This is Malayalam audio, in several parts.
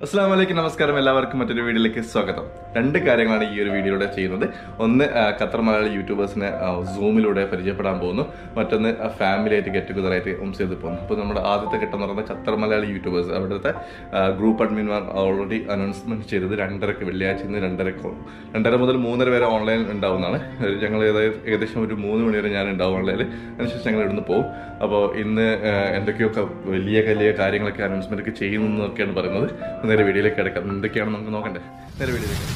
അസ്സാം വലൈക്കും നമസ്കാരം എല്ലാവർക്കും മറ്റൊരു വീഡിയോയിലേക്ക് സ്വാഗതം രണ്ട് കാര്യങ്ങളാണ് ഈ ഒരു വീഡിയോയിലൂടെ ചെയ്യുന്നത് ഒന്ന് ആ, ഖത്തർ മലയാളി യൂട്യൂബേഴ്സിനെ ആ, സൂമിലൂടെ പരിചയപ്പെടാൻ പോകുന്നു മറ്റൊന്ന് ആ, ഫാമിലി ആയിട്ട് ഗെറ്റ് ടുഗദർ ആയിട്ട് ഹോം ചെയ്ത് പോകുന്നു അപ്പോൾ നമ്മുടെ ആദ്യത്തെ ഘട്ടം എന്ന് പറയുന്നത് ഖത്തർ മലയാളി യൂട്യൂബേഴ്സ് അവിടുത്തെ ആ, ഗ്രൂപ്പ് അഡ്മിൻമാർ ഓൾറെഡി അനൗൺസ്മെന്റ് ചെയ്തത് രണ്ടരക്ക് വെള്ളിയാഴ്ച ഇന്ന് രണ്ടരക്ക് രണ്ടര മുതൽ മൂന്നര വരെ ഓൺലൈൻ ഉണ്ടാവുന്നതാണ് ഒരു ഞങ്ങൾ ഏതായാലും ഏകദേശം ഒരു മൂന്ന് മണി വരെ ഞാൻ ഉണ്ടാവും ഓൺലൈനിൽ അതിനുശേഷം ഞങ്ങൾ ഇവിടുന്ന് പോകും അപ്പോൾ ഇന്ന് ആ, എന്തൊക്കെയൊക്കെ വലിയ വലിയ കാര്യങ്ങളൊക്കെ അനൗൺസ്മെന്റ് ഒക്കെ ചെയ്യുന്നു എന്നൊക്കെയാണ് പറയുന്നത് നേരെ വീഡിയോയിലേക്ക് കിടക്കാം എന്തൊക്കെയാണെന്ന് നമുക്ക് നോക്കണ്ടേ നേരെ വീഡിയോയിലേക്ക്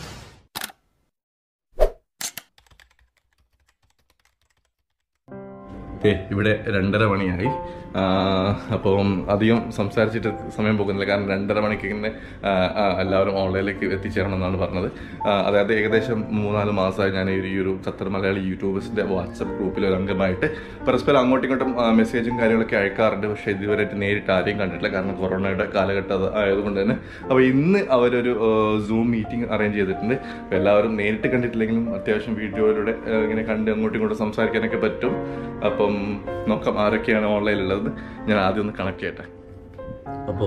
ഏ ഇവിടെ രണ്ടര മണിയായി ആ, അപ്പം അധികം സംസാരിച്ചിട്ട് സമയം പോകുന്നില്ല കാരണം രണ്ടര മണിക്ക് ഇങ്ങനെ ആ, ആ, എല്ലാവരും ഓൺലൈനിലേക്ക് എത്തിച്ചേരണം എന്നാണ് പറഞ്ഞത് ആ, അതായത് ഏകദേശം മൂന്നാല് മാസമായി ഞാൻ ഈ ഒരു- ഈ ഒരു ഖത്തർ മലയാളി യൂട്യൂബേഴ്സിന്റെ വാട്സപ്പ് ഗ്രൂപ്പിൽ ഒരു അംഗമായിട്ട് പരസ്പരം അങ്ങോട്ടും ഇങ്ങോട്ടും ആ, മെസ്സേജും കാര്യങ്ങളൊക്കെ അയക്കാറുണ്ട് പക്ഷേ ഇതുവരെയായിട്ട് നേരിട്ട് ആരെയും കണ്ടിട്ടില്ല കാരണം കൊറോണയുടെ കാലഘട്ടം അത് ആയതുകൊണ്ട് തന്നെ അപ്പോൾ ഇന്ന് അവരൊരു സൂം മീറ്റിംഗ് അറേഞ്ച് ചെയ്തിട്ടുണ്ട് അപ്പോൾ എല്ലാവരും നേരിട്ട് കണ്ടിട്ടില്ലെങ്കിലും അത്യാവശ്യം വീഡിയോയിലൂടെ ആ, ഇങ്ങനെ കണ്ട് അങ്ങോട്ടും ഇങ്ങോട്ടും സംസാരിക്കാനൊക്കെ പറ്റും അപ്പം നോക്കാം ആരൊക്കെയാണ് ഓൺലൈനിലുള്ളത് ഞാൻ ആദ്യം ഒന്ന് കണക്ട് ചെയ്യട്ടെ അപ്പോൾ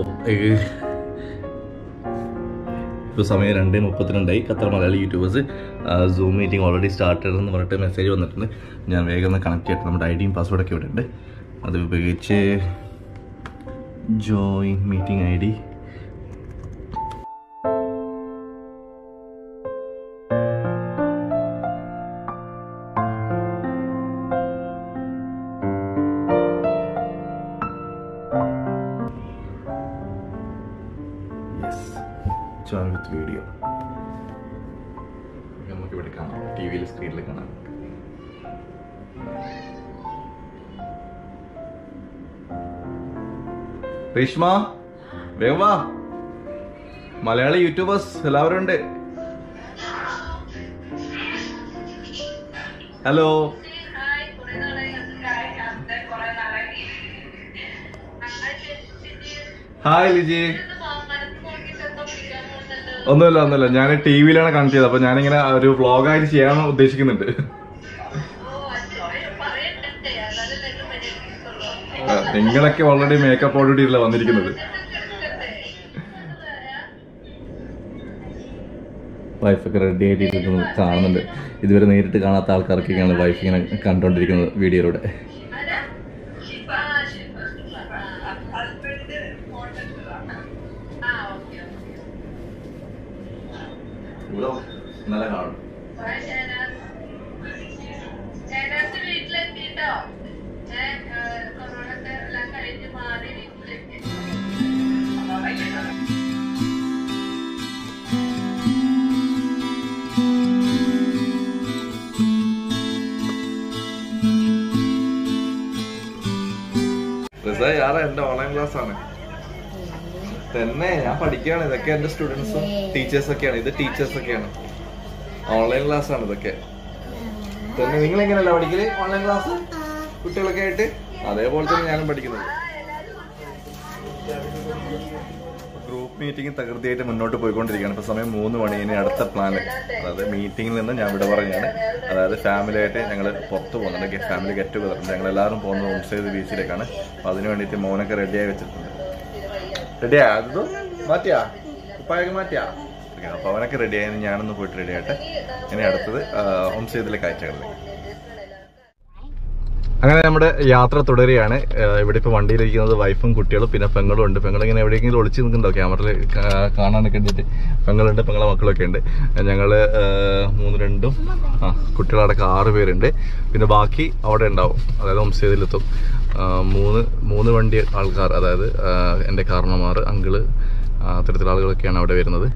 ഇപ്പോൾ സമയം രണ്ട് മുപ്പത്തിരണ്ടായി Qatar Malayali YouTubers Zoom meeting already start എന്ന് പറഞ്ഞിട്ട് മെസ്സേജ് വന്നിട്ടുണ്ട് ഞാൻ വേഗം ഒന്ന് കണക്ട് ചെയ്യട്ടെ നമ്മുടെ ഐ ഡിയും പാസ്വേഡൊക്കെ ഇവിടെ ഉണ്ട് അത് ഉപയോഗിച്ച് join meeting I D yes join with video നമുക്ക് ഇവിടെ കാണാം ടി വിയിൽ സ്ക്രീനിൽ കാണാം റീഷ്മ വേഗം വാ മലയാളി യൂട്യൂബേഴ്സ് എല്ലാവരും ഉണ്ട് ഹലോ ഹായ് ലിജി ഒന്നുമില്ല ഒന്നുമില്ല ഞാൻ ടി വിയിലാണ് കണക്ട് ചെയ്തത് അപ്പൊ ഞാനിങ്ങനെ ഒരു വ്ളോഗായിട്ട് ചെയ്യാൻ ഉദ്ദേശിക്കുന്നുണ്ട് ആ, നിങ്ങളൊക്കെ ഓൾറെഡി മേക്കപ്പ് ഓടിയിട്ടില്ല വന്നിരിക്കുന്നത് വൈഫൊക്കെ റെഡി ആയിട്ടിരിക്കുന്നത് കാണുന്നുണ്ട് ഇതുവരെ നേരിട്ട് കാണാത്ത ആൾക്കാർക്കൊക്കെയാണ് വൈഫ് ഇങ്ങനെ കണ്ടോണ്ടിരിക്കുന്നത് വീഡിയോയിലൂടെ നല്ല കാണും വീട്ടിലെത്തിട്ടോ ഞാൻ കൊറോണത്തെ എല്ലാം കഴിഞ്ഞ് മാറി വീട്ടിലെത്തി യാറ എന്റെ ഓൺലൈൻ ക്ലാസ് ആണ് തന്നെ ഞാൻ പഠിക്കുകയാണ് ഇതൊക്കെ എന്റെ സ്റ്റുഡൻസും ടീച്ചേഴ്സ് ഒക്കെയാണ് ഇത് ടീച്ചേഴ്സ് ഒക്കെയാണ് ഓൺലൈൻ ക്ലാസ് ആണ് ഇതൊക്കെ തന്നെ നിങ്ങൾ എങ്ങനെയല്ല പഠിക്കല് ഓൺലൈൻ ക്ലാസ് കുട്ടികളൊക്കെ ആയിട്ട് അതേപോലെ തന്നെ ഞാനും പഠിക്കുന്നത് ഗ്രൂപ്പ് മീറ്റിംഗ് തകൃതിയായിട്ട് മുന്നോട്ട് പോയിക്കൊണ്ടിരിക്കുകയാണ് ഇപ്പൊ സമയം മൂന്ന് മണി ഇനി അടുത്ത പ്ലാൻ അതായത് മീറ്റിംഗിൽ നിന്ന് ഞാൻ ഇവിടെ പറഞ്ഞാണ് അതായത് ഫാമിലി ആയിട്ട് ഞങ്ങൾ പുറത്ത് പോകുന്നുണ്ട് ഫാമിലി ഗെറ്റ് ടുഗദർ ഉണ്ട് ഞങ്ങൾ എല്ലാവരും പോകുന്നത് ഹോം സ്റ്റേ ബീച്ചിലേക്കാണ് അപ്പൊ അതിന് വേണ്ടിയിട്ട് മോനൊക്കെ റെഡിയായി വെച്ചിട്ടുണ്ട് റെഡിയാ അത് മാറ്റിയാ ഉപ്പായൊക്കെ മാറ്റിയാ ഓക്കേ, അപ്പൊ അവനൊക്കെ റെഡിയായി ഞാനൊന്ന് പോയിട്ട് റെഡി ആയിട്ട് ഇനി അടുത്തത് ഹോം സ്റ്റേതിലെ കാഴ്ചകളിലേക്ക് അങ്ങനെ നമ്മുടെ യാത്ര തുടരുകയാണ് ഏഹ് ഇവിടെ ഇപ്പോൾ വണ്ടിയിലിരിക്കുന്നത് വൈഫും കുട്ടികളും പിന്നെ പെങ്ങളും ഉണ്ട് പെങ്ങൾ ഇങ്ങനെ എവിടെയെങ്കിലും ഒളിച്ച് നിൽക്കുന്നുണ്ടോ ക്യാമറയിൽ കാണാനൊക്കെ വേണ്ടിയിട്ട് പെങ്ങളുണ്ട് പെങ്ങളെ മക്കളൊക്കെ ഉണ്ട് ഞങ്ങൾ മൂന്ന് രണ്ടും ആ കുട്ടികളടക്കം ആറ് പേരുണ്ട് പിന്നെ ബാക്കി അവിടെ ഉണ്ടാവും അതായത് ഹോം സ്റ്റേജിലെത്തും മൂന്ന് മൂന്ന് വണ്ടി ആൾക്കാർ അതായത് ആഹ് എൻ്റെ കാരണന്മാർ അങ്കിള് ആ, അത്തരത്തിലുള്ള ആളുകളൊക്കെയാണ് അവിടെ വരുന്നത്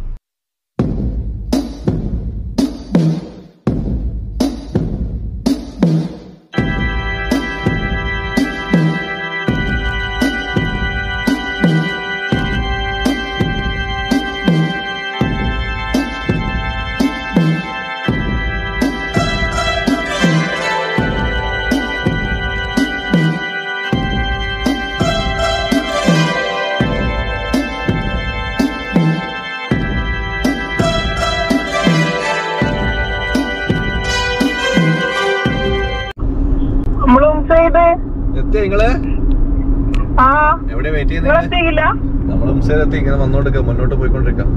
നമ്മളും ചെയ്ത് എത്തിയ നിങ്ങള് ആ എവിടെ വെയിറ്റ് നിങ്ങൾ എത്തിയില്ല നമ്മൾ ഉംസയിലെത്തി ഇങ്ങനെ വന്നോണ്ടിരിക്കുക മുന്നോട്ട് പോയിക്കൊണ്ടിരിക്കാം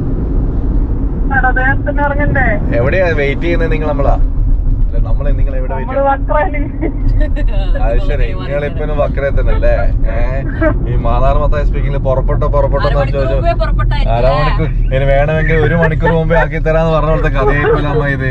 നേരത്തെ ഇറങ്ങണ്ടേ എവിടെയാ വെയിറ്റ് ചെയ്യുന്നത് നിങ്ങൾ നമ്മളാ അല്ല നമ്മൾ നിങ്ങൾ എവിടെ വെയിറ്റ് നമ്മള് വക്രലി അത് ശരി നിങ്ങളിപ്പൊ വക്കരെ തന്നെ അല്ലേ ഏഹ് ഈ മാതാർ മത്തായ സ്പീക്കിംഗിൽ പുറപ്പെട്ടോ പുറപ്പെട്ടോ എന്ന് ചോദിച്ചു അരമണിക്കൂർ ഇനി വേണമെങ്കിൽ ഒരു മണിക്കൂർ മുമ്പേ ആക്കി തരാന്ന് പറഞ്ഞ പോലത്തെ കഥയായിപ്പോലെ അമ്മ ഇത്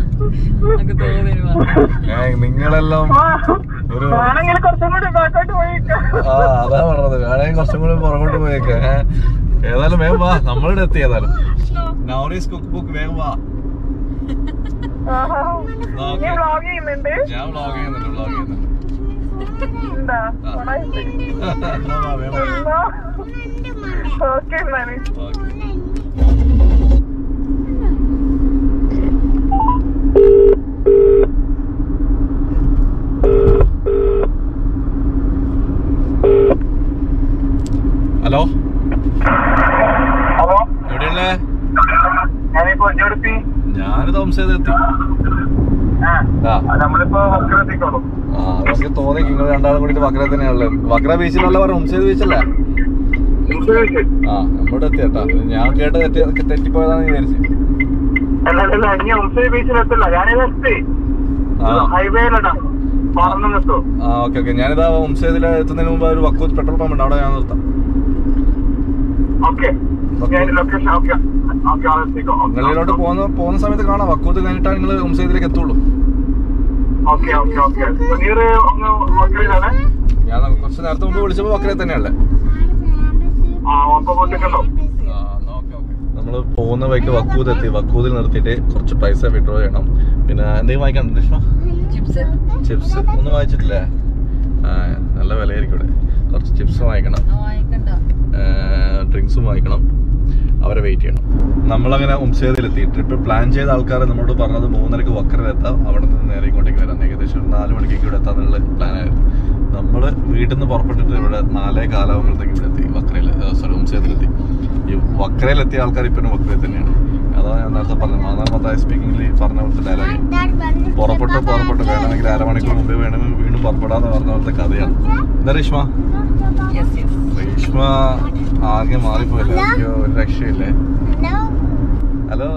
ഏ, നിങ്ങളെല്ലാം ഒരു വേണമെങ്കിൽ കുറച്ചും കൂടി ബാക്കോട്ട് പോയിക്കാം ആ അതാ പറഞ്ഞത് വേണമെങ്കിൽ കുറച്ചും കൂടി പുറകോട്ട് പോയേക്ക് ഏ. ഏതായാലും വേഗം വാ നമ്മളിവിടെ എത്തി ഏതായാലും നൗറീസ് കുക്ക് ബുക്ക് വേഗം വാ ആഹാ. എന്നാ നീ ഓക്കേ. വ്ളോഗ് ചെയ്യുന്നുണ്ട് ഞാൻ വ്ളോഗ് ചെയ്യുന്നുണ്ട് വ്ളോഗ് ചെയ്യുന്നുണ്ട് എന്താ ആ. എന്നാ വാ, വേഗം വാ. ഓക്കെ എന്നാല് ഓക്കേ. ഹലോ ഹലോ എവിടെയുള്ളേ ഞാനിപ്പോ ഒറ്റടുത്തി ഞാനിത് ഹോംസേതെത്തി ആ നമ്മളിപ്പോ വക്രത്തിക്കോളൂ ആ നമുക്ക് തോന്നി നിങ്ങൾ രണ്ടാളും കൂടി വക്ര തന്നെയാണുള്ളത് വക്ര ബീച്ചിലുള്ള പറഞ്ഞു ഹോംസേത് ബീച്ചല്ലേ ആ നമ്മളിവിടെ എത്തി കേട്ടാ ഞാൻ കേട്ട് തെറ്റി തെറ്റിപ്പോയതാണെന്ന് വിചാരിച്ചു അല്ല ഇനി ഉംസൈ ബീച്ചിലെത്തില്ല ഞാനിത് എത്തി ആ ഹൈവേയിലടാ പറഞ്ഞു നിർത്തു ആ ഓക്കെ ഓക്കെ ഞാനിതാ ഹോംസേതിൽ എത്തുന്നതിന് മുമ്പ് ഒരു വക്കൂത്ത് പെട്രോൾ പമ്പ് ഉണ്ട് അവിടെ ഞാൻ നിർത്താം ഓക്കെ ഞാൻ ലൊക്കേഷൻ ഓക്കെ ഓക്കെ അവിടെ എത്തിക്കോ നിങ്ങളിലോട്ട് പോകുന്ന പോകുന്ന സമയത്ത് കാണാം വക്കൂത്ത് കഴിഞ്ഞിട്ടാണ് നിങ്ങൾ ഹോംസേതിലേക്ക് എത്തുള്ളൂ ഓക്കെ ഓക്കെ ഓക്കെ നീർ ഒന്ന് വക്രയിലാണ് ഞാൻ കുറച്ച് നേരത്തെ മുമ്പ് വിളിച്ചപ്പോൾ വക്രയിൽ തന്നെയല്ലേ ആ ഒപ്പം പൊട്ടിക്കണ്ടോ നമ്മൾ പോകുന്ന വഴിക്ക് വക്കൂത് എത്തി വക്കൂതിൽ നിർത്തിയിട്ട് കുറച്ച് പൈസ വിഡ്രോ ചെയ്യണം പിന്നെ എന്തെങ്കിലും വാങ്ങിക്കണ്ടോ രശ്മ ചിപ്സ് ഒന്നും വാങ്ങിച്ചിട്ടില്ലേ ആ നല്ല വിലയായിരിക്കും ഇവിടെ കുറച്ച് ചിപ്സ് വാങ്ങിക്കണം ഡ്രിങ്ക്സും വാങ്ങിക്കണം അവരെ വെയിറ്റ് ചെയ്യണം നമ്മളങ്ങനെ ഉംസേതിലെത്തി ട്രിപ്പ് പ്ലാൻ ചെയ്ത ആൾക്കാർ നമ്മളോട് പറഞ്ഞത് മൂന്നരക്ക് വക്കറിലെത്താം അവിടെ നിന്ന് നേരെ ഇങ്ങോട്ടേക്ക് വരാം ഏകദേശം ഒരു നാല് മണിക്കേക്ക് ഇവിടെ എത്താന്നുള്ള പ്ലാനായിരുന്നു നമ്മൾ വീട്ടിൽ നിന്ന് പുറപ്പെട്ടിട്ട് ഇവിടെ നാലേ കാലാവുമ്പോഴത്തേക്ക് ഇവിടെ എത്തി വക്രയിൽ സോറി ഉംസേതിലെത്തി ഈ വക്രയിലെത്തിയ ആൾക്കാർ ഇപ്പം വക്രയിൽ തന്നെയാണ് അതാണ് ഞാൻ നേരത്തെ പറഞ്ഞത് മാതാമത്തായ സ്പീക്കിംഗിൽ പറഞ്ഞ പോലത്തെ ഡയലോഗ് പുറപ്പെട്ടു പുറപ്പെട്ടു വേണമെങ്കിൽ അരമണിക്കൂർ മുമ്പേ വേണമെങ്കിൽ വീണ്ടും പുറപ്പെടാന്ന് പറഞ്ഞ പോലത്തെ കഥയാണ് എന്താ രേഷ്മ രേഷ്മ ആകെ മാറിപ്പോയില്ല അയ്യോ ഒരു രക്ഷയില്ലേ ഹലോ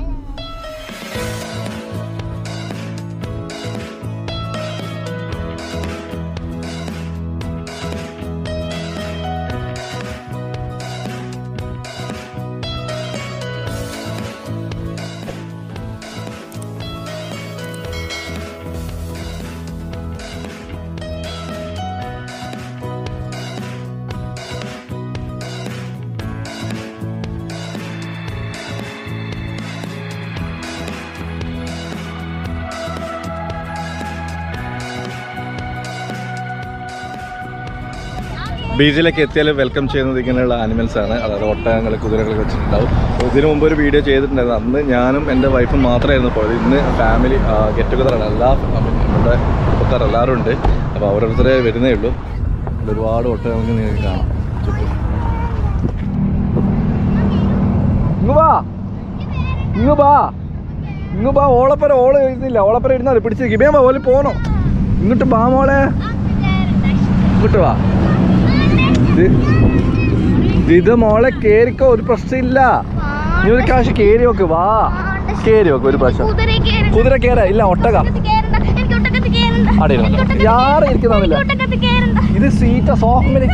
ബീച്ചിലേക്ക് എത്തിയാൽ വെൽക്കം ചെയ്യുന്നത് ഇങ്ങനെയുള്ള ആനിമൽസ് ആണ് അതായത് ഒട്ടകങ്ങൾ കുതിരകളൊക്കെ വെച്ചിട്ടുണ്ടാവും ഇതിനു മുമ്പ് ഒരു വീഡിയോ ചെയ്തിട്ടുണ്ടായിരുന്നു അന്ന് ഞാനും എൻ്റെ വൈഫും മാത്രമായിരുന്നു പോയത് ഇന്ന് ഫാമിലി ഗെറ്റ് ടുഗദറാണ് എല്ലാ I mean, നമ്മുടെ കുടുംബക്കാർ എല്ലാവരും ഉണ്ട് അപ്പോൾ ഓരോരുത്തരെ വരുന്നേ ഉള്ളൂ ഇവിടെ ഒരുപാട് ഒട്ടകങ്ങൾക്ക് നിങ്ങൾക്ക് കാണാം ചുറ്റും ഇങ്ങ് വാ ഇങ്ങ് വാ ഇങ്ങ് വാ ഓളപ്പര ഓള് ഇരുന്നില്ല ഓളപ്പര ഇരുന്നാൽ പിടിച്ചിരിക്കും ഇപ്പം ഓല് പോണോ ഇങ്ങോട്ട് വാ മോളെ ഇങ്ങോട്ട് വാ ഇത് ഇത് മോളെ കേറിക്കോ ഒരു പ്രശ്നമില്ല നീ ഒരു കാശ് കേറി നോക്ക് വാ കേറി നോക്ക് ഒരു പ്രാവശ്യം കുതിര കേറ ഇല്ല ഒട്ടക അവിടെ ഇരുന്നോ. യാറ് ഇരിക്കുന്നില്ല ഇത് സീറ്റാ സോഫില്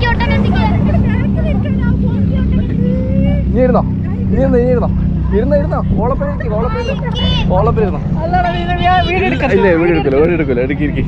നീ ഇരുന്നോ നീ ഇരുന്നോ നീ ഇരുന്നോ ഇരുന്നോ ഇരുന്നോ ഓളപ്പര ഇരിക്കും ഓളപ്പര ഓളപ്പര ഇരുന്നോ ഇല്ല വീട് എടുക്കില്ല വീട് എടുക്കില്ല എടുക്കി ഇരിക്കി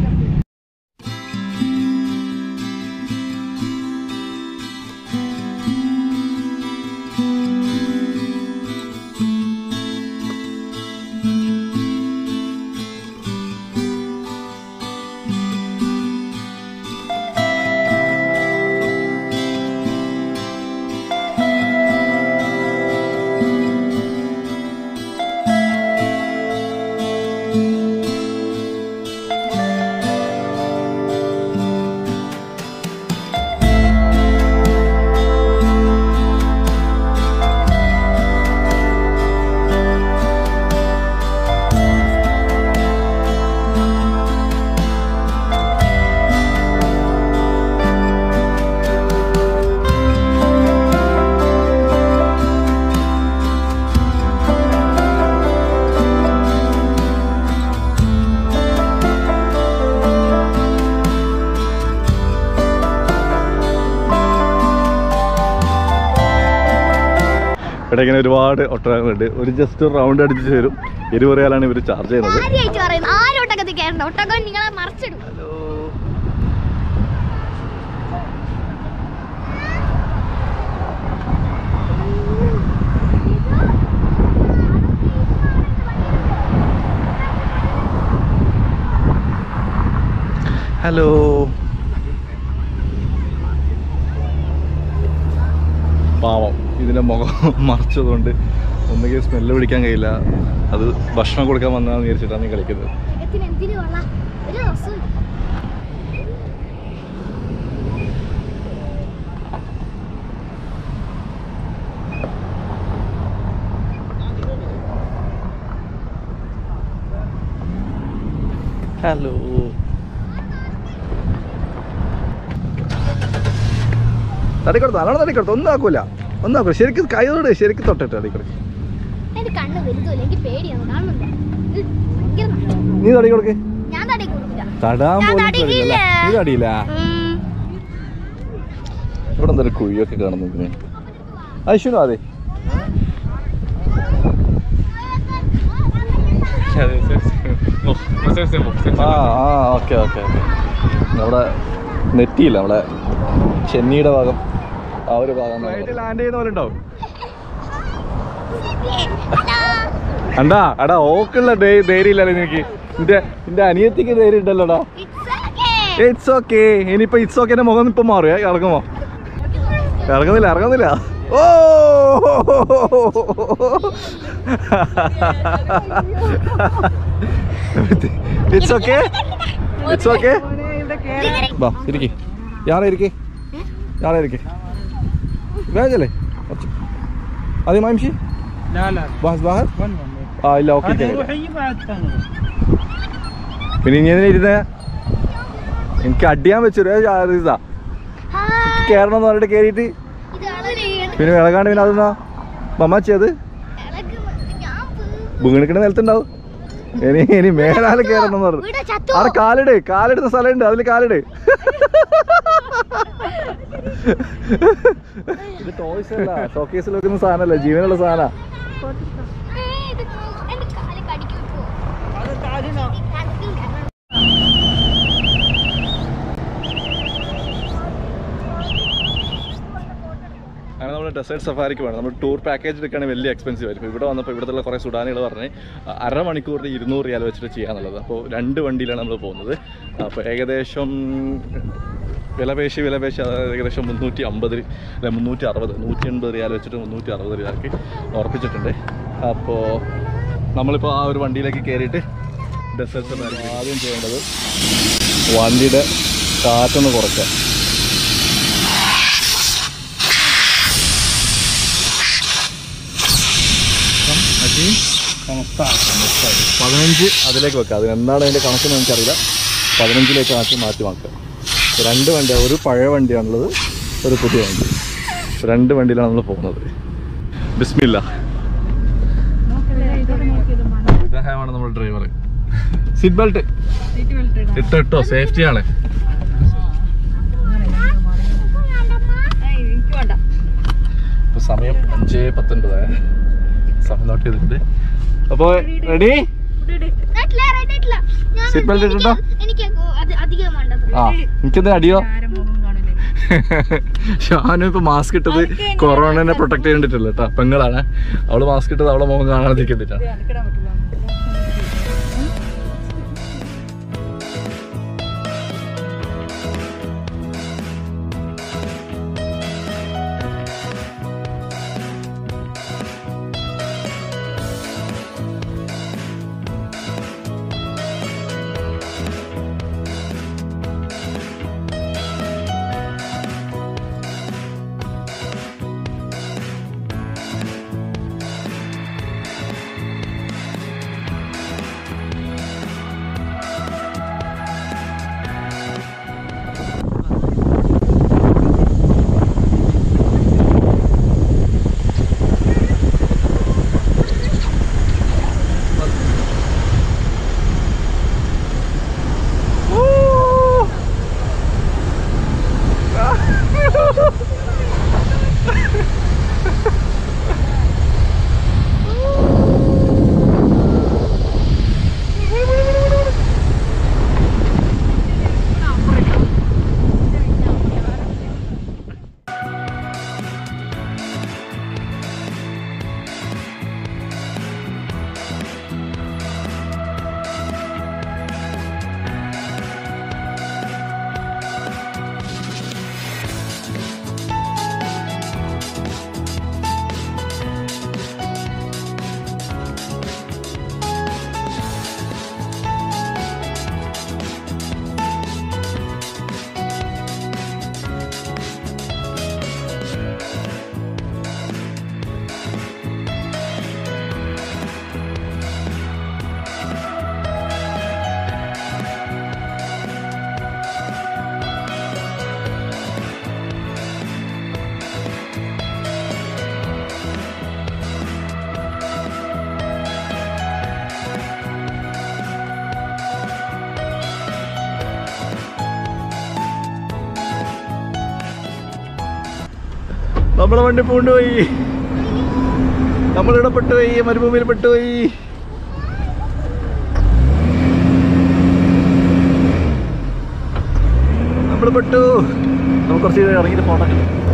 ഇവിടെ ഇങ്ങനെ ഒരുപാട് ഒട്ടകങ്ങളുണ്ട് ഒരു ജസ്റ്റ് ഒരു റൗണ്ട് അടിച്ചിട്ട് വരും ഇരുപത് റിയാലാണ് ഇവർ ചാർജ് ചെയ്യുന്നത് ആരെയായിട്ട് പറയുന്നത് ആരും ഒട്ടകത്തിൽ കയറണ്ട ഒട്ടകം നിങ്ങളെ മറിച്ചിടും ഹലോ പാവം ഇതിൻ്റെ മുഖം മറച്ചതുകൊണ്ട് ഒന്നുകിൽ സ്മെല്ല് പിടിക്കാൻ കഴിയില്ല അത് ഭക്ഷണം കൊടുക്കാൻ വന്നതാന്ന് വിചാരിച്ചിട്ടാണ് നീ കളിക്കുന്നത് ഒട്ടകത്തിന് എന്തിനു കൊള്ളാം ഒരു രസവും ഹലോ തടിക്കൊടുത്തു നല്ലോണം തടിക്കൊടുത്തു ഒന്നും ആക്കൂല ഒന്നും ആക്കൂല ശരിക്കും കൈയോട് ശരിക്കും തൊട്ടിട്ട് തടിക്കൊടുക്കും എന്റെ കണ്ണ് വലുതുമില്ല എനിക്ക് പേടിയാണ് കാണുന്നില്ല ഇത് ഭയങ്കര നല്ലതാണ്. നീ തടി കൊടുക്ക് ഞാൻ തടി കൊടുക്കില്ല തടാൻ ഞാൻ പോലും തടിക്കില്ല. പേടിയില്ല. നീ തടിയില്ല ഉം. ഇവിടെ എന്തൊരു കുഴിയൊക്കെ കാണുന്നു ഇതിന് ഐശ്വര്യ അതെ ആ ആ ഓക്കെ ഓക്കെ ഓക്കെ നമ്മുടെ നെറ്റിയില്ല നമ്മുടെ ചെന്നിയുടെ ഭാഗം ആ ഒരു ഭാഗം ലാൻഡ് ചെയ്യുന്ന പോലെ ഉണ്ടാവും അണ്ടാ എടാ ഓക്കുള്ള ധൈര്യം ഇല്ലല്ലേ നിനക്ക് നിന്റെ നിന്റെ അനിയത്തിക്ക് ധൈര്യം ഉണ്ടല്ലോടാ It's okay. ഇറ്റ്സ് ഓക്കെ ഇനിയിപ്പോ ഇറ്റ്സ് ഓക്കെ മുഖം ഇപ്പൊ മാറിയ ഇറങ്ങുമോ ഇറങ്ങുന്നില്ല ഇറങ്ങുന്നില്ല ഓ ഇറ്റ്സ് ഓക്കെ ഇറ്റ്സ് ഓക്കെ ബാ ഇരിക്കെ യാറെ ഇരിക്കെ യാറെ ഇരിക്കെ വേഗല്ലേ അതെ മാംഷി لا لا ബാസ് ബാഹർ ون ون ആ ഇല്ല ഓക്കെ هذا روحي بعد ثاني പിന്നെ ഇങ്ങനെ ഇരുന്ന് എനിക്ക് അടിയാൻ വെച്ചൊരു ഇതാ ഹായ്. കയറണം എന്ന് പറഞ്ഞിട്ട് കയറിയിട്ട് ഇതാണ് ചെയ്യണത്. പിന്നെ വിളകാണ്ട് പിന്നെ അതെന്നാ മമ്മാച്ചി അത് ഇളകുന്നത്. ഞാൻ വീഴും. വീണിക്കണ നിലത്തുണ്ടാവും ഇനി ഇനി മേലാല് കയറണം എന്ന് പറഞ്ഞു വീട് ചത്തു. അവിടെ കാലിട് കാലിടുന്ന സ്ഥലമുണ്ട് അതിൽ കാലിട് ഇത് ടോയ്സ് അല്ല ഷോക്കേസിൽ വെക്കുന്ന സാധനമല്ല ജീവനുള്ള സാധന ഏ, ഇത് എന്റെ കാല് കടിക്കും ഇപ്പോ. هذا تعال هنا ഈ കടിക്കില്ല. അങ്ങനെ നമ്മൾ ഡെസേർട്ട് സഫാരിക്ക് വേണം നമ്മൾ ടൂർ പാക്കേജ് എടുക്കുകയാണെങ്കിൽ വലിയ എക്സ്പെൻസീവ് ആയിരിക്കും ഇവിടെ വന്നപ്പോൾ ഇവിടുത്തെ കുറേ സുഡാനികൾ പറഞ്ഞ് അ- അരമണിക്കൂറിന് ഇരുന്നൂറ് റിയാൽ വെച്ചിട്ട് ചെയ്യാന്നുള്ളത് അപ്പോൾ രണ്ട് വണ്ടിയിലാണ് നമ്മൾ പോകുന്നത് അപ്പോൾ ഏകദേശം വിലപേശി വിലപേശി അതായത് ഏകദേശം മുന്നൂറ്റി അമ്പത് അല്ല മുന്നൂറ്റി അറുപത് നൂറ്റി എൺപത് റിയാൽ വെച്ചിട്ട് മുന്നൂറ്റി അറുപത് റിയാൽക്ക് ഉറപ്പിച്ചിട്ടുണ്ട് അപ്പോൾ നമ്മളിപ്പോൾ ആ ഒരു വണ്ടിയിലേക്ക് കയറിയിട്ട് ഡെസേർട്ട് സഫാരിക്ക് ആദ്യം ചെയ്യേണ്ടത് വണ്ടിയുടെ കാറ്റൊന്ന് കുറയ്ക്കുക പതിനഞ്ച് അതിലേക്ക് വെക്കുക അത് എന്താണ് അതിൻ്റെ കണക്കെന്ന് എനിക്കറിയില്ല പതിനഞ്ചിലേക്ക് ആക്കി മാറ്റി മാറ്റുക രണ്ട് വണ്ടി ഒരു പഴയ വണ്ടിയാണുള്ളത് ഒരു പുതിയ വണ്ടി രണ്ട് വണ്ടിയിലാണ് നമ്മൾ പോകുന്നത് ബിസ്മില്ല ഇദ്ദേഹമാണ് നമ്മുടെ ഡ്രൈവർ സീറ്റ് ബെൽറ്റ് ഇട്ടോ ഇട്ടോ സേഫ്റ്റിയാണ് ഇപ്പൊ സമയം അഞ്ച് പത്തൊൻപതായ സമയം നോട്ട് ചെയ്തിട്ടുണ്ട് അപ്പോൾ റെഡി റെഡില്ല, റെഡില്ല. ഞാൻ Seat belt എനിക്ക് ഇട്ടിട്ടോ? എനിക്ക് അത് അധികം വേണ്ടത് ആ എനിക്കെന്താ അടിയോ ഷാനു ഇപ്പൊ മാസ്ക് ഇട്ടത് കൊറോണനെ പ്രൊട്ടക്ട് ചെയ്തിട്ടില്ല കേട്ടോ പെങ്ങളാണ് അവള് മാസ്ക് ഇട്ടത് അവളെ മുഖം കാണാതിരിക്കണ്ടിട്ടാണ് നമ്മളെ വണ്ടി പൂണ്ടുപോയി നമ്മളിവിടെ പെട്ടുപോയി മരുഭൂമിയിൽ പെട്ടുപോയി നമ്മൾ പെട്ടു നമുക്ക് കുറച്ച് കഴിഞ്ഞ് ഇറങ്ങിയിട്ട് പോട്ടെ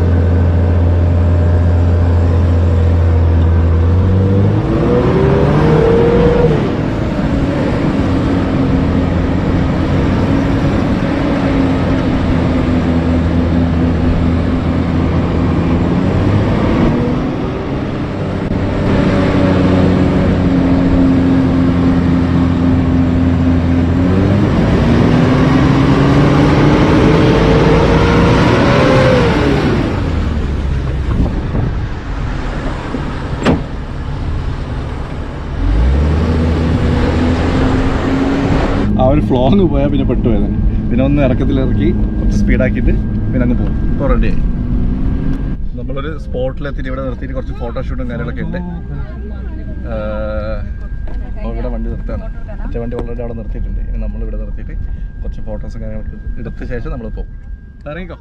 ആ ഒരു ഫ്ലോങ് പോയാൽ പിന്നെ പെട്ടുപോയത് പിന്നെ ഒന്ന് ഇറക്കത്തിൽ ഇറക്കി കുറച്ച് സ്പീഡാക്കിയിട്ട് പിന്നെ അങ്ങ് പോകും ഇപ്പോൾ റെഡിയായി നമ്മളൊരു സ്പോട്ടിലെത്തിയിട്ട് ഇവിടെ നിർത്തിയിട്ട് കുറച്ച് ഫോട്ടോഷൂട്ടും കാര്യങ്ങളൊക്കെ ഉണ്ട് അപ്പോൾ ഇവിടെ വണ്ടി നിർത്താണ് മറ്റേ വണ്ടി ഓൾറെഡി അവിടെ നിർത്തിയിട്ടുണ്ട് ഇനി നമ്മൾ ഇവിടെ നിർത്തിയിട്ട് കുറച്ച് ഫോട്ടോസും കാര്യങ്ങളൊക്കെ എടുത്ത ശേഷം നമ്മൾ പോകും ഇറങ്ങിക്കോ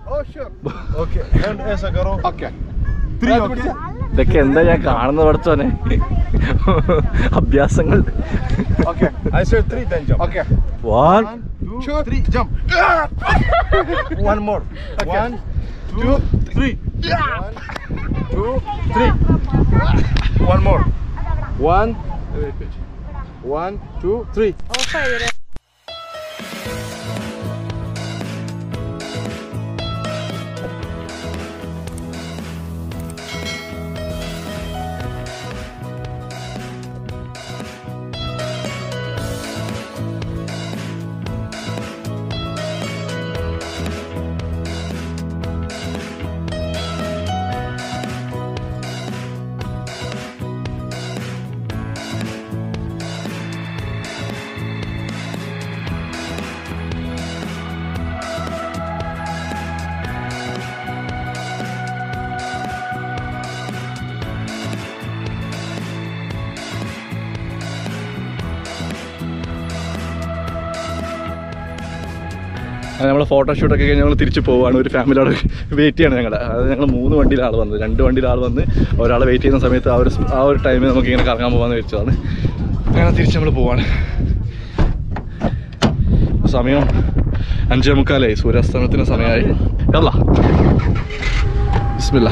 ഇതൊക്കെ എന്താ ഞാൻ കാണുന്നത് പഠിച്ചോനെ അഭ്യാസങ്ങൾ Okay, I said three, then jump. Okay. One, Two, three, jump. One more. One, two, three. One, two, three. One more. One. One, two, three. നമ്മൾ ഫോട്ടോഷൂട്ടൊക്കെ കഴിഞ്ഞ് ഞങ്ങൾ തിരിച്ച് പോവുകയാണ് ഒരു ഫാമിലി അവിടെ വെയിറ്റ് ചെയ്യണം ഞങ്ങളുടെ അതായത് ഞങ്ങൾ മൂന്ന് വണ്ടിയിൽ ആൾ വന്നത് രണ്ട് വണ്ടിയിൽ ആൾ വന്ന് ഒരാൾ വെയിറ്റ് ചെയ്യുന്ന സമയത്ത് ആ ഒരു സ്- ആ ഒരു ടൈമിൽ നമുക്ക് ഇങ്ങനെ കറങ്ങാൻ പോകാമെന്ന് വെച്ചതാണ് അങ്ങനെ തിരിച്ച് നമ്മൾ പോവാണ് സമയം അഞ്ചേ മുക്കാലായി സൂര്യാസ്തമനത്തിന് സമയമായി അല്ല ബിസ്മില്ല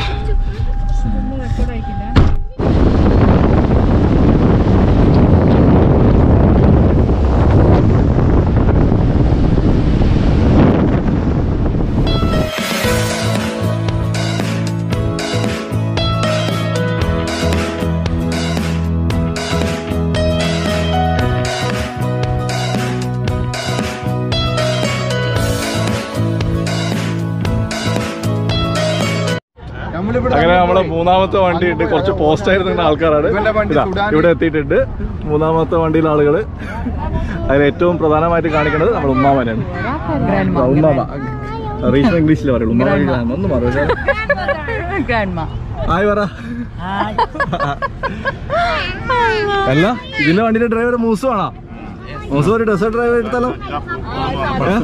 അങ്ങനെ നമ്മളെ മൂന്നാമത്തെ വണ്ടി ഉണ്ട് കുറച്ച് പോസ്റ്റ് ആയിരുന്ന ആൾക്കാരാണ് ഇവന്റെ വണ്ടി ഇതാ, സുഡാനി. ഇവിടെ എത്തിയിട്ടുണ്ട് മൂന്നാമത്തെ വണ്ടിയിലെ ആളുകൾ അതിൽ ഏറ്റവും പ്രധാനമായിട്ട് കാണിക്കുന്നത് നമ്മുടെ ഉമ്മാമനാണ് ആ, ഉമ്മാമ റീസൺ ഇംഗ്ലീഷിൽ പറയുള്ളൂ ഉമ്മാമ ഒന്നും പറഞ്ഞു Grandma. ആയി പറ അല്ല ഇതിന്റെ വണ്ടിയുടെ ഡ്രൈവർ മൂസു ആണോ മൂസു ഒരു ഡെസേർട്ട് ഡ്രൈവർ എടുത്താലോ ഏ?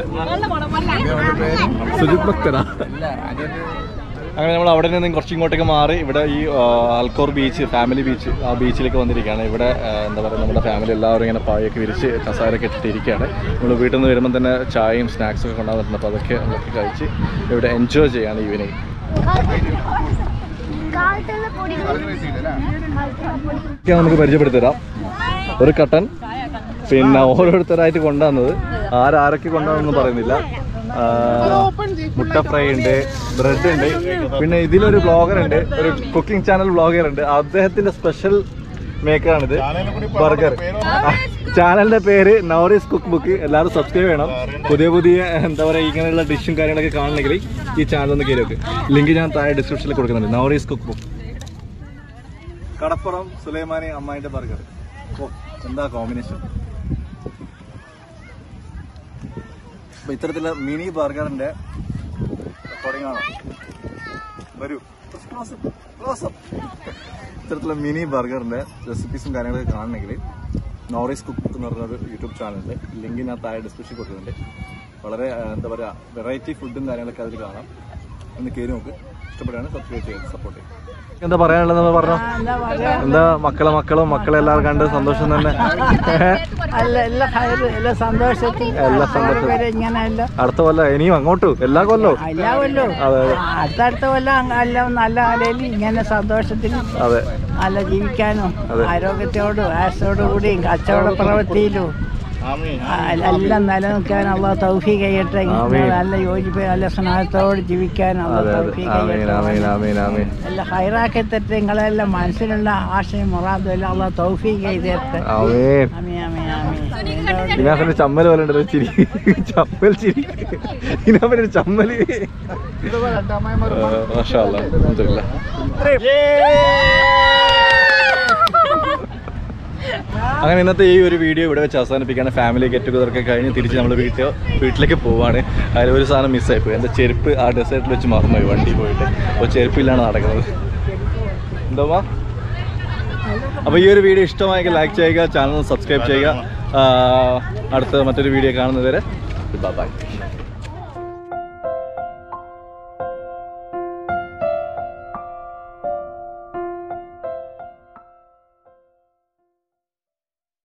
സുജിത് ഭക്തരാ അങ്ങനെ നമ്മൾ അവിടെ നിന്ന് കുറച്ച് ഇങ്ങോട്ടേക്ക് മാറി ഇവിടെ ഈ ആ, ആൽക്കോർ ബീച്ച് ഫാമിലി ബീച്ച് ആ ബീച്ചിലേക്ക് വന്നിരിക്കുകയാണ് ഇവിടെ ആ, എന്താ പറയുക നമ്മുടെ ഫാമിലി എല്ലാവരും ഇങ്ങനെ പായൊക്കെ വിരിച്ച് കസാരൊക്കെ ഇട്ടിട്ട് ഇരിക്കുകയാണ് നമ്മൾ വീട്ടിൽ നിന്ന് വരുമ്പോൾ തന്നെ ചായയും സ്നാക്സും ഒക്കെ കൊണ്ടുവന്നിട്ടുണ്ട് അപ്പോൾ അതൊക്കെ നമുക്ക് കഴിച്ച് ഇവിടെ എൻജോയ് ചെയ്യാണ് ഈവനിങ് കാലത്തുള്ള പൊടികൾ ഒക്കെ നമുക്ക് പരിചയപ്പെടുത്തി തരാം ഒരു കട്ടൻ പിന്നെ ഓരോരുത്തരായിട്ട് കൊണ്ടുവന്നത് ആരാരൊക്കെ കൊണ്ടുവന്നൊന്നും പറയുന്നില്ല ആ, മുട്ട ഫ്രൈ ഉണ്ട് ബ്രെഡ് ഉണ്ട് പിന്നെ ഇതിലൊരു ബ്ലോഗർ ഉണ്ട് ഒരു കുക്കിംഗ് ചാനൽ ബ്ലോഗർ ഉണ്ട് അദ്ദേഹത്തിന്റെ സ്പെഷ്യൽ മേക്കറാണിത് ബർഗർ ചാനലിന്റെ പേര് നവറീസ് കുക്ക് ബുക്ക് എല്ലാവരും സബ്സ്ക്രൈബ് ചെയ്യണം പുതിയ പുതിയ എന്താ പറയുക ഇങ്ങനെയുള്ള ഡിഷും കാര്യങ്ങളൊക്കെ കാണണമെങ്കിൽ ഈ ചാനൽ ഒന്ന് കയറി വെക്ക് ലിങ്ക് ഞാൻ താഴെ ഡിസ്ക്രിപ്ഷനിൽ കൊടുക്കുന്നുണ്ട് നവറീസ് കുക്ക് ബുക്ക് കടപ്പുറം സുലൈമാനി അമ്മായിന്റെ ബർഗർ ഓ എന്താ കോമ്പിനേഷൻ അപ്പൊ ഇത്തരത്തിലുള്ള മിനി ബർഗറിന്റെ റെക്കോർഡിംഗ് ആണോ വരൂ Close up, close up. ഇത്തരത്തിലുള്ള മിനി ബർഗറിന്റെ റെസിപ്പീസും കാര്യങ്ങളൊക്കെ കാണണമെങ്കിൽ നോറീസ് കുക്ക് എന്ന് പറഞ്ഞൊരു യൂട്യൂബ് ചാനലുണ്ട് ലിങ്ക് ഞാൻ താഴെ ഡിസ്ക്രിപ്ഷൻ കൊടുക്കുന്നുണ്ട് വളരെ ആ, എന്താ പറയുക വെറൈറ്റി ഫുഡും കാര്യങ്ങളൊക്കെ അതിൽ കാണാം ഒന്ന് കയറി നോക്ക് ഇഷ്ടപ്പെടുകയാണ് സബ്സ്ക്രൈബ് ചെയ്യുക സപ്പോർട്ട് ചെയ്യുക എന്താ പറയാനുള്ളതെന്ന് പറഞ്ഞോ എന്താ പറയാ എന്താ മക്കളെ മക്കളും മക്കളെ എല്ലാവരും കണ്ട് സന്തോഷം തന്നെ അല്ല എല്ലാ ഹൈറ് എല്ലാ സന്തോഷത്തിൽ എല്ലാ സന്തോഷത്തിൽ. വരെ ഇങ്ങനെ അല്ല അടുത്ത കൊല്ലം ഇനിയും അങ്ങോട്ടും എല്ലാ കൊല്ലവും എല്ലാ കൊല്ലവും അതെ, അതെ. അടുത്തടുത്ത കൊല്ലം എല്ലാം നല്ല നിലയിൽ ഇങ്ങനെ സന്തോഷത്തിൽ അതെ നല്ല ജീവിക്കാനും അതെ. ആരോഗ്യത്തോടും ആസോടുകൂടിയും കച്ചവട പ്രവൃത്തിയിലും ആ, എല്ലാം നിലനിൽക്കാൻ അള്ളാഹ് തൗഫീഖ് ചെയ്യട്ടെ ആമീൻ. നല്ല യോജിപ്പ് നല്ല സ്നേഹത്തോട് ജീവിക്കാൻ അള്ളാഹ് അതെ അതെ തൗഫീഖ് ആമീൻ ആമീൻ ചെയ്യട്ടെ ആമീൻ ആമീൻ എല്ലാം ഹൈറാക്കി തരട്ടെ നിങ്ങളെല്ലാം മനസ്സിലുള്ള ആശയം മുറാദും എല്ലാം അള്ളാഹ് തൗഫീഖ് ചെയ്ത് തരട്ടെ ആമീൻ ആമീൻ ആമീൻ ആമീൻ ഇനാഫിന്റെ ചമ്മൽ പോലെ ഉണ്ടല്ലോ ചിരി ചമ്മൽ ചിരി ഇനാഫിന്റെ ഒരു ചമ്മല് മാഷാ അല്ലാ, അൽഹംദുലില്ലാ. അങ്ങനെ ഇന്നത്തെ ഈ ഒരു വീഡിയോ ഇവിടെ വെച്ച് അവസാനിപ്പിക്കുകയാണ് ഫാമിലി ഗെറ്റ് ടുഗദർ ഒക്കെ കഴിഞ്ഞ് തിരിച്ച് നമ്മൾ വീട്ടിൽ വീട്ടിലേക്ക് പോവാണ് അതിൽ ഒരു സാധനം മിസ്സായി പോയി എൻ്റെ ചെരുപ്പ് ആ ഡെസേർട്ടിൽ വെച്ച് മറന്നുപോയി വണ്ടി പോയിട്ട് അപ്പോൾ ചെരുപ്പില്ലാണ് നടക്കുന്നത് എന്താ അപ്പോൾ ഈ ഒരു വീഡിയോ ഇഷ്ടമായെങ്കിൽ ലൈക്ക് ചെയ്യുക ചാനൽ സബ്സ്ക്രൈബ് ചെയ്യുക ആ, അടുത്ത മറ്റൊരു വീഡിയോ കാണുന്നതുവരെ ബൈ